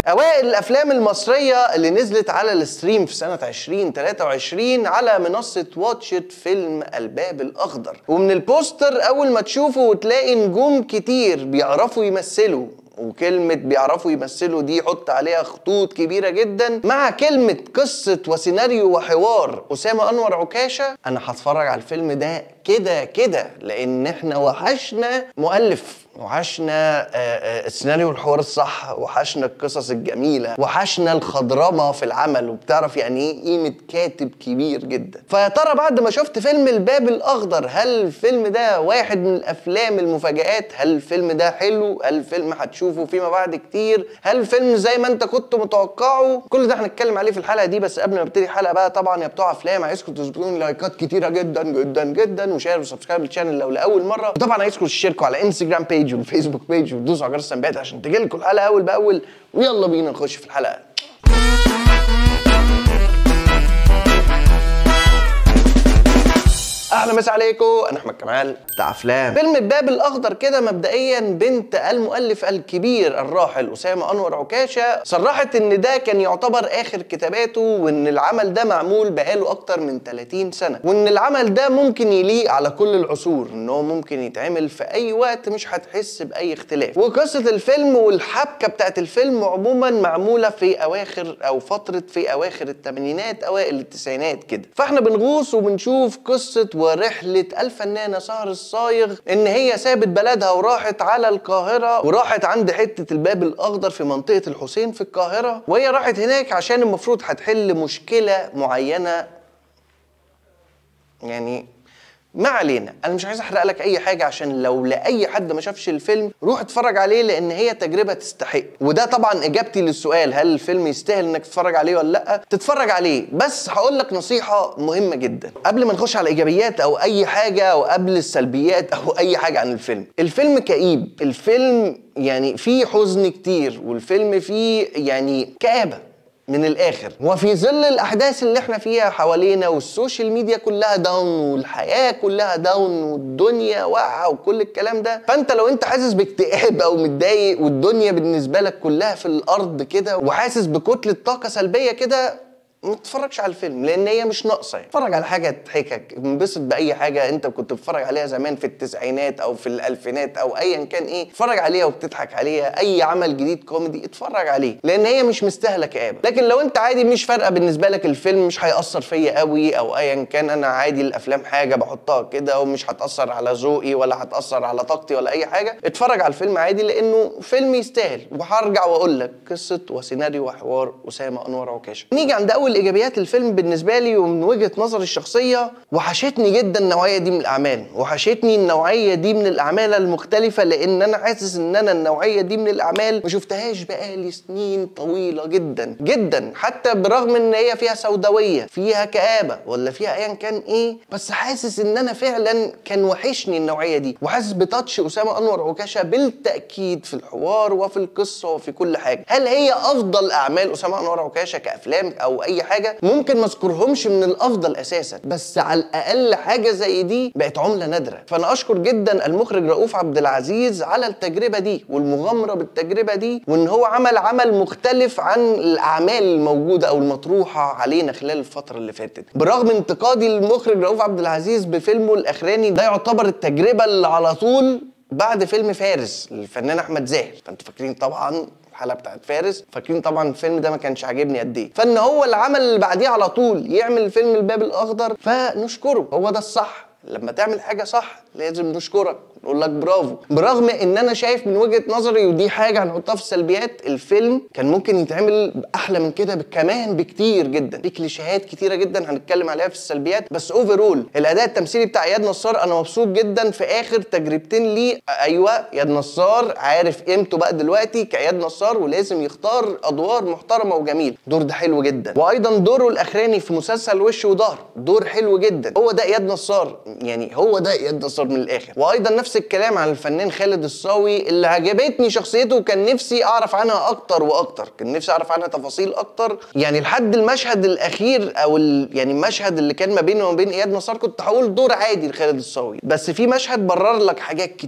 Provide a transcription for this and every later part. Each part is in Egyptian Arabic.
اوائل الافلام المصريه اللي نزلت على الستريم في سنه 2023 على منصه واتشت فيلم الباب الاخضر ومن البوستر اول ما تشوفه وتلاقي نجوم كتير بيعرفوا يمثلوا وكلمة بيعرفوا يمثلوا دي حط عليها خطوط كبيرة جدا مع كلمة قصة وسيناريو وحوار أسامة أنور عكاشة أنا هتفرج على الفيلم ده كده كده لأن احنا وحشنا مؤلف وحشنا آه، آه، السيناريو والحوار الصح وحشنا القصص الجميلة وحشنا الخضرمة في العمل وبتعرف يعني ايه قيمة كاتب كبير جدا فيا ترى بعد ما شفت فيلم الباب الأخضر هل الفيلم ده واحد من الأفلام المفاجآت هل الفيلم ده حلو هل الفيلم هتشوفه فيما بعد كتير هل الفيلم زي ما انت كنت متوقعه كل ده هنتكلم عليه في الحلقة دي بس قبل ما نبتدي الحلقة بقى طبعا يا بتوع أفلام عايزكم تظبطوا لي لايكات كتيرة جدا جدا جدا وشير وسبسكرايب للشانل لو لأول مرة وطبعا عايزكم تشتركوا على انستجرام بيج والفيسبوك بيج وتدوسوا على جرس التنبيهات عشان تجيلكم الحلقة أول بأول ويلا بينا نخش في الحلقة اهلا مسا عليكم انا احمد كمال بتاع افلام فيلم الباب الاخضر كده مبدئيا بنت المؤلف الكبير الراحل اسامه انور عكاشه صرحت ان ده كان يعتبر اخر كتاباته وان العمل ده معمول بقاله اكتر من 30 سنه وان العمل ده ممكن يليق على كل العصور ان هو ممكن يتعمل في اي وقت مش هتحس باي اختلاف وقصه الفيلم والحبكه بتاعت الفيلم عموما معموله في اواخر او فتره في اواخر الثمانينات اوائل التسعينات كده فاحنا بنغوص وبنشوف قصه ورحله الفنانه سهر الصايغ ان هي سابت بلدها وراحت على القاهره وراحت عند حته الباب الاخضر في منطقه الحسين في القاهره وهي راحت هناك عشان المفروض هتحل مشكله معينه يعني ما علينا انا مش عايز احرق لك اي حاجه عشان لو لاي حد ما شافش الفيلم روح اتفرج عليه لان هي تجربه تستحق وده طبعا اجابتي للسؤال هل الفيلم يستاهل انك تتفرج عليه ولا لا تتفرج عليه بس هقول لك نصيحه مهمه جدا قبل ما نخش على ايجابيات او اي حاجه او قبل السلبيات او اي حاجه عن الفيلم الفيلم كئيب الفيلم يعني فيه حزن كتير والفيلم فيه يعني كآبه من الاخر وفي ظل الاحداث اللي احنا فيها حوالينا والسوشيال ميديا كلها داون والحياه كلها داون والدنيا واقعه وكل الكلام ده فانت لو انت حاسس باكتئاب او متضايق والدنيا بالنسبه لك كلها في الارض كده وحاسس بكتله طاقه سلبيه كده ما تتفرجش على الفيلم لان هي مش ناقصه يعني اتفرج على حاجه تضحكك انبسط باي حاجه انت كنت بتتفرج عليها زمان في التسعينات او في الالفينات او ايا كان ايه اتفرج عليها وبتضحك عليها اي عمل جديد كوميدي اتفرج عليه لان هي مش مستاهله كآبه لكن لو انت عادي مش فارقه بالنسبه لك الفيلم مش هيأثر فيا قوي او ايا كان انا عادي الافلام حاجه بحطها كده ومش هتأثر على ذوقي ولا هتأثر على طاقتي ولا اي حاجه اتفرج على الفيلم عادي لانه فيلم يستاهل وهرجع واقول لك قصه وسيناريو وحوار اسامه انور عكاشه نيجي عند اول ايجابيات الفيلم بالنسبه لي ومن وجهه نظري الشخصيه وحشتني جدا النوعيه دي من الاعمال وحشتني النوعيه دي من الاعمال المختلفه لان انا حاسس ان انا النوعيه دي من الاعمال ما شفتهاش بقالي سنين طويله جدا جدا حتى برغم ان هي فيها سوداويه فيها كآبه ولا فيها ايا كان ايه بس حاسس ان انا فعلا كان وحشني النوعيه دي وحاسس بتاتش اسامه انور عكاشه بالتاكيد في الحوار وفي القصه وفي كل حاجه هل هي افضل اعمال اسامه انور عكاشه كافلام او اي حاجه ممكن ما اذكرهمش من الافضل اساسا بس على الاقل حاجه زي دي بقت عمله نادره فانا اشكر جدا المخرج رؤوف عبد العزيز على التجربه دي والمغامره بالتجربه دي وان هو عمل عمل مختلف عن الاعمال الموجوده او المطروحه علينا خلال الفتره اللي فاتت برغم انتقادي للمخرج رؤوف عبد العزيز بفيلمه الاخراني ده يعتبر التجربه اللي على طول بعد فيلم فارس للفنان احمد زاهر فانتوا فاكرين طبعا الحلقه بتاعت فارس فاكرين طبعا الفيلم ده ما كانش عاجبني قد ايه فان هو العمل اللي بعديه على طول يعمل الفيلم الباب الاخضر فنشكره هو ده الصح لما تعمل حاجه صح لازم نشكرك نقول لك برافو برغم ان انا شايف من وجهه نظري ودي حاجه هنحطها في السلبيات الفيلم كان ممكن يتعمل احلى من كده كمان بكتير جدا في كليشيهات كتيره جدا هنتكلم عليها في السلبيات بس اوفرول الاداء التمثيلي بتاع اياد نصار انا مبسوط جدا في اخر تجربتين ليه ايوه اياد نصار عارف قيمته بقى دلوقتي كاياد نصار ولازم يختار ادوار محترمه وجميل الدور ده حلو جدا وايضا دوره الاخراني في مسلسل وش وظهر دور حلو جدا هو ده اياد نصار يعني هو ده اياد نصار من الاخر وايضا نفس الكلام عن الفنان خالد الصاوي اللي عجبتني شخصيته وكان نفسي اعرف عنها اكتر واكتر كان نفسي اعرف عنها تفاصيل اكتر يعني لحد المشهد الاخير او ال... يعني المشهد اللي كان ما بينه وما بين اياد نصار كنت هقول دور عادي لخالد الصاوي بس في مشهد برر لك حاجات كتير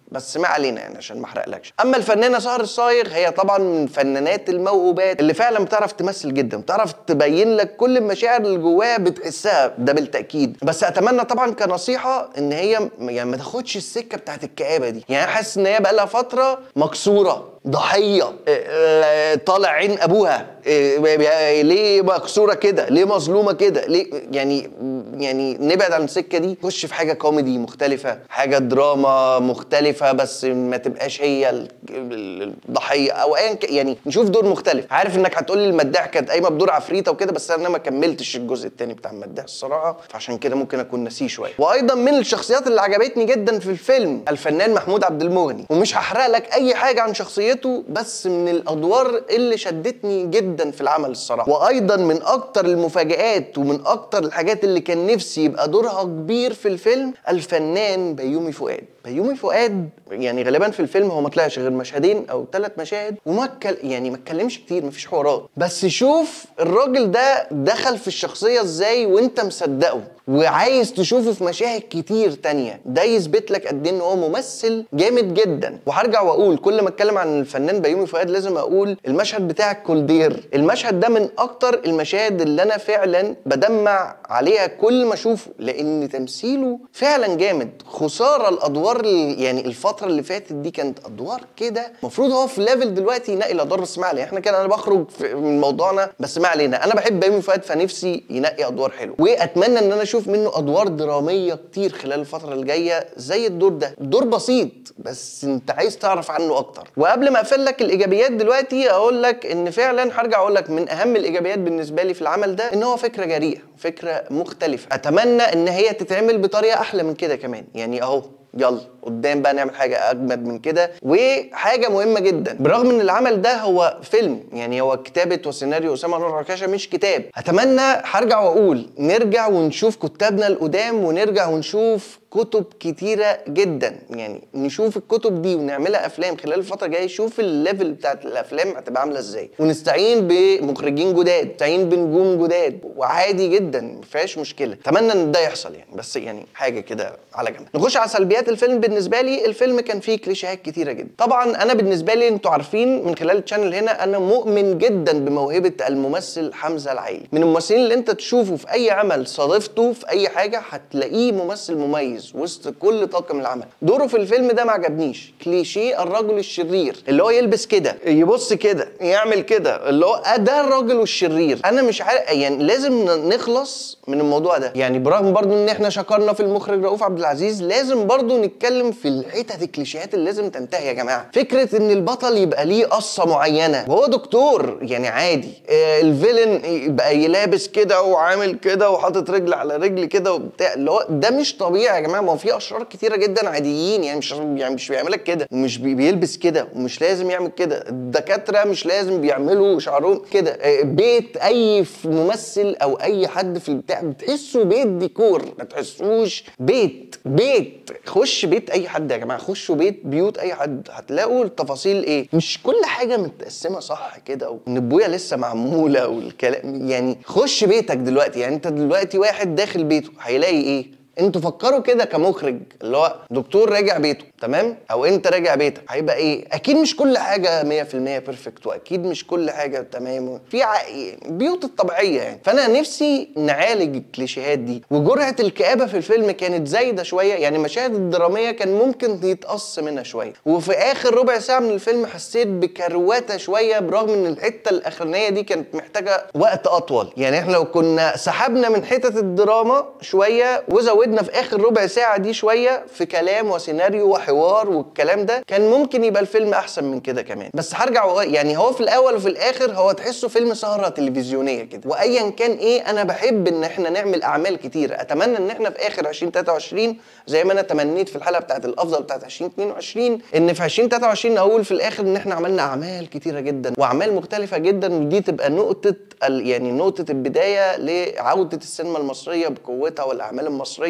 بس ما علينا يعني عشان ما احرقلكش اما الفنانه سهر الصايغ هي طبعا من فنانات الموهوبات اللي فعلا بتعرف تمثل جدا بتعرف تبين لك كل المشاعر اللي جواها بتحسها ده بالتاكيد بس اتمنى طبعا كنصيحه ان هي م- يعني ما تاخدش السكه بتاعت الكآبه دي يعني أنا حاسس ان هي بقى لها فتره مكسوره ضحيه آه، آه، طالع عين ابوها آه، آه، ليه مكسوره كده ليه مظلومه كده ليه يعني يعني نبعد عن السكه دي خش في حاجه كوميدي مختلفه حاجه دراما مختلفه بس ما تبقاش هي ال- ال- الضحيه او ايا ك- يعني نشوف دور مختلف عارف انك هتقولي المداح كانت قايمه بدور عفريته وكده بس انا ما كملتش الجزء الثاني بتاع المداح الصراحه فعشان كده ممكن اكون ناسيه شويه وايضا من الشخصيات اللي عجبتني جدا في الفيلم الفنان محمود عبد المغني ومش هحرق لك اي حاجه عن شخصيته بس من الادوار اللي شدتني جدا في العمل الصراحه وايضا من اكتر المفاجآت ومن اكتر الحاجات اللي كان نفسي يبقى دورها كبير في الفيلم الفنان بيومي فؤاد بيومي فؤاد يعني غالبا في الفيلم هو ما طلعش غير مشهدين او ثلاث مشاهد وما اتكل- يعني ما اتكلمش كتير مفيش حوارات بس شوف الراجل ده دخل في الشخصيه ازاي وانت مصدقه وعايز تشوفه في مشاهد كتير تانية ده يثبت لك قد ايه ان هو ممثل جامد جدا وهرجع واقول كل ما اتكلم عن الفنان بيومي فؤاد لازم اقول المشهد بتاع الكولدير المشهد ده من اكتر المشاهد اللي انا فعلا بدمع عليها كل ما اشوفه لان تمثيله فعلا جامد خساره الادوار ال- يعني الفتره اللي فاتت دي كانت ادوار كده المفروض هو في ليفل دلوقتي ينقي الادوار بس ما علينا احنا كده انا بخرج في- من موضوعنا بس ما علينا انا بحب بيومي فؤاد فنفسي ينقي ادوار حلوه واتمنى ان انا اشوف منه ادوار دراميه كتير خلال الفتره اللي جايه زي الدور ده دور بسيط بس انت عايز تعرف عنه اكتر وقبل ما اقفل لك الايجابيات دلوقتي اقول لك ان فعلا هرجع اقول لك من اهم الايجابيات بالنسبه لي في العمل ده ان هو فكره جريئه فكره مختلفه اتمنى ان هي تتعمل بطريقه احلى من كده كمان يعني اهو يلا قدام بقى نعمل حاجه اجمد من كده وحاجه مهمه جدا برغم ان العمل ده هو فيلم يعني هو كتابه وسيناريو اسامه نور عكاشه مش كتاب اتمنى هرجع واقول نرجع ونشوف كتابنا القدام ونرجع ونشوف كتب كتيره جدا يعني نشوف الكتب دي ونعملها افلام خلال الفتره الجايه شوف الليفل بتاعت الافلام هتبقى عامله ازاي ونستعين بمخرجين جداد نستعين بنجوم جداد وعادي جدا ما فيهاش مشكله اتمنى ان ده يحصل يعني بس يعني حاجه كده على جنب نخش على سلبيات الفيلم بالنسبه لي الفيلم كان فيه كليشيهات كتيره جدا طبعا انا بالنسبه لي انتوا عارفين من خلال الشانل هنا انا مؤمن جدا بموهبه الممثل حمزه العيلي من الممثلين اللي انت تشوفه في اي عمل صادفته في اي حاجه هتلاقيه ممثل مميز وسط كل طاقم العمل دوره في الفيلم ده ما عجبنيش كليشيه الرجل الشرير اللي هو يلبس كده يبص كده يعمل كده اللي هو آه ده الراجل الشرير انا مش عارف يعني لازم ن- نخلص من الموضوع ده يعني برغم برضو ان احنا شكرنا في المخرج رؤوف عبد العزيز لازم برضو نتكلم في الحتت الكليشيهات اللي لازم تنتهي يا جماعه فكره ان البطل يبقى ليه قصه معينه وهو دكتور يعني عادي آه الفيلن يبقى لابس كده وعامل كده وحاطط رجل على رجل كده وبتاع اللي هو ده مش طبيعي يا جماعه ما هو في اشرار كتيره جدا عاديين يعني مش يعني مش بيعملك كده ومش بي- بيلبس كده ومش لازم يعمل كده الدكاتره مش لازم بيعملوا شعرهم كده آه، بيت اي ف- ممثل او اي حد في البتاع بتحسه بيت ديكور ما تحسوش بيت بيت خش بيت اي حد يا جماعه خشوا بيت بيوت اي حد هتلاقوا التفاصيل ايه مش كل حاجه متقسمه صح كده وان البويه لسه معموله والكلام يعني خش بيتك دلوقتي يعني انت دلوقتي واحد داخل بيته هيلاقي ايه انتوا فكروا كده كمخرج اللي هو دكتور راجع بيته تمام او انت راجع بيتك هيبقى ايه اكيد مش كل حاجه 100% بيرفكت واكيد مش كل حاجه تمام في ع... بيوت الطبيعيه يعني فانا نفسي نعالج الكليشيهات دي وجرعه الكآبه في الفيلم كانت زايده شويه يعني المشاهد الدراميه كان ممكن يتقص منها شويه وفي اخر ربع ساعه من الفيلم حسيت بكروته شويه برغم ان الحته الاخرانيه دي كانت محتاجه وقت اطول يعني احنا لو كنا سحبنا من حتت الدراما شويه وزودنا في اخر ربع ساعه دي شويه في كلام وسيناريو وحوار والكلام ده كان ممكن يبقى الفيلم احسن من كده كمان بس هرجع وأ- يعني هو في الاول وفي الاخر هو تحسه فيلم سهره تلفزيونيه كده وايا كان ايه انا بحب ان احنا نعمل اعمال كتيره اتمنى ان احنا في اخر 2023 زي ما انا تمنيت في الحلقه بتاعت الافضل بتاعت 2022 ان في 2023 اقول في الاخر ان احنا عملنا اعمال كتيره جدا واعمال مختلفه جدا ودي تبقى نقطه ال- يعني نقطه البدايه لعوده السينما المصريه بقوتها والاعمال المصريه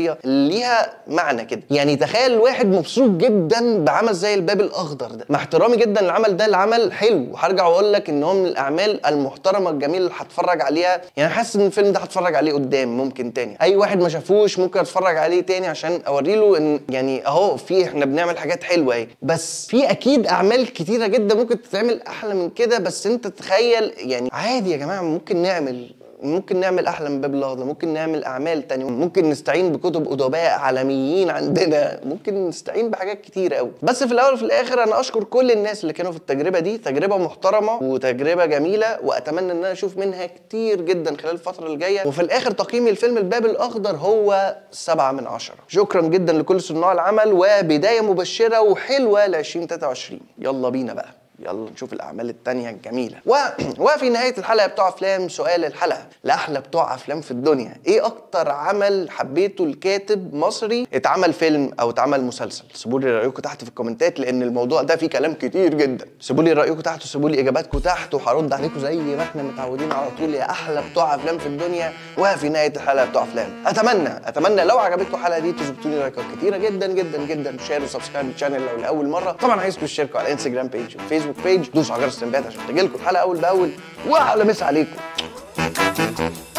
عربيه ليها معنى كده يعني تخيل واحد مبسوط جدا بعمل زي الباب الاخضر ده مع احترامي جدا العمل ده العمل حلو وهرجع واقول لك ان هو من الاعمال المحترمه الجميله اللي هتفرج عليها يعني حاسس ان الفيلم ده هتفرج عليه قدام ممكن تاني اي واحد ما شافوش ممكن اتفرج عليه تاني عشان اوري له ان يعني اهو في احنا بنعمل حاجات حلوه اهي بس في اكيد اعمال كتيره جدا ممكن تتعمل احلى من كده بس انت تخيل يعني عادي يا جماعه ممكن نعمل ممكن نعمل احلى من باب الاخضر ممكن نعمل اعمال تانية ممكن نستعين بكتب ادباء عالميين عندنا ممكن نستعين بحاجات كتير قوي بس في الاول وفي الاخر انا اشكر كل الناس اللي كانوا في التجربه دي تجربه محترمه وتجربه جميله واتمنى ان انا اشوف منها كتير جدا خلال الفتره الجايه وفي الاخر تقييمي الفيلم الباب الاخضر هو سبعة من عشرة شكرا جدا لكل صناع العمل وبدايه مبشره وحلوه ل 2023 يلا بينا بقى يلا نشوف الاعمال التانية الجميله و... وفي نهايه الحلقه بتوع افلام سؤال الحلقه لاحلى بتوع افلام في الدنيا ايه اكتر عمل حبيته الكاتب مصري اتعمل فيلم او اتعمل مسلسل سيبوا لي رايكم تحت في الكومنتات لان الموضوع ده فيه كلام كتير جدا سيبوا لي رايكم تحت وسيبوا لي اجاباتكم تحت وهرد عليكم زي ما احنا متعودين على طول يا احلى بتوع افلام في الدنيا وفي نهايه الحلقه بتوع افلام اتمنى اتمنى لو عجبتكم الحلقه دي تظبطوا لي لايكات كتيره جدا جدا جدا شير وسبسكرايب للشانل لو لاول مره طبعا عايزكم تشتركوا على انستجرام بيج وفيسبوك بيج دوسوا على جرس التنبيهات عشان تجيلكم الحلقه اول باول واحلى مسا عليكم